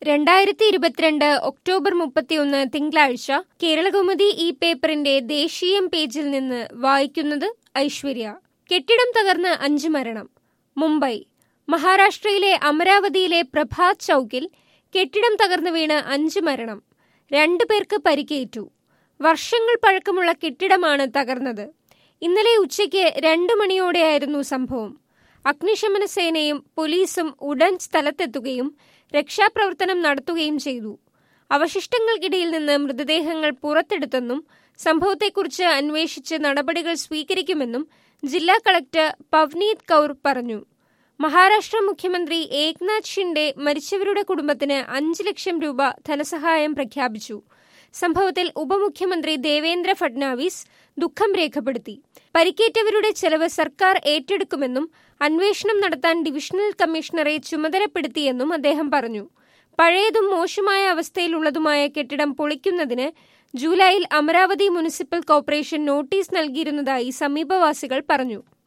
രണ്ടായിരത്തി ഇരുപത്തിരണ്ട് ഒക്ടോബർ മുപ്പത്തിയൊന്ന് തിങ്കളാഴ്ച കേരളകൗമുദി ഈ പേപ്പറിന്റെ ദേശീയം പേജിൽ നിന്ന് വായിക്കുന്നത് ഐശ്വര്യ കെട്ടിടം തകർന്ന് അഞ്ച് മരണം മുംബൈ മഹാരാഷ്ട്രയിലെ അമരാവതിയിലെ പ്രഭാത് ചൌക്കിൽ കെട്ടിടം തകർന്നു വീണ് അഞ്ച് മരണം രണ്ടു പേർക്ക് പരിക്കേറ്റു വർഷങ്ങൾ പഴക്കമുള്ള കെട്ടിടമാണ് തകർന്നത് ഇന്നലെ ഉച്ചയ്ക്ക് രണ്ടു മണിയോടെയായിരുന്നു സംഭവം അഗ്നിശമന സേനയും പോലീസും ഉടൻ സ്ഥലത്തെത്തുകയും രക്ഷാപ്രവർത്തനം നടത്തുകയും ചെയ്തു അവശിഷ്ടങ്ങൾക്കിടയിൽ നിന്ന് മൃതദേഹങ്ങൾ പുറത്തെടുത്തെന്നും സംഭവത്തെക്കുറിച്ച് അന്വേഷിച്ച് നടപടികൾ സ്വീകരിക്കുമെന്നും ജില്ലാ കളക്ടർ പവ്നീത് കൌർ പറഞ്ഞു മഹാരാഷ്ട്ര മുഖ്യമന്ത്രി ഏക്നാഥ് ഷിൻഡെ മരിച്ചവരുടെ കുടുംബത്തിന് അഞ്ച് ലക്ഷം രൂപ ധനസഹായം പ്രഖ്യാപിച്ചു സംഭവത്തിൽ ഉപമുഖ്യമന്ത്രി ദേവേന്ദ്ര ഫഡ്നാവിസ് ദുഃഖം രേഖപ്പെടുത്തി പരിക്കേറ്റവരുടെ ചെലവ് സർക്കാർ ഏറ്റെടുക്കുമെന്നും അന്വേഷണം നടത്താൻ ഡിവിഷണൽ കമ്മീഷണറെ ചുമതലപ്പെടുത്തിയെന്നും അദ്ദേഹം പറഞ്ഞു പഴയതും മോശമായ അവസ്ഥയിലുള്ളതുമായ കെട്ടിടം പൊളിക്കുന്നതിന് ജൂലൈയിൽ അമരാവതി മുനിസിപ്പൽ കോർപ്പറേഷൻ നോട്ടീസ് നൽകിയിരുന്നതായി സമീപവാസികൾ പറഞ്ഞു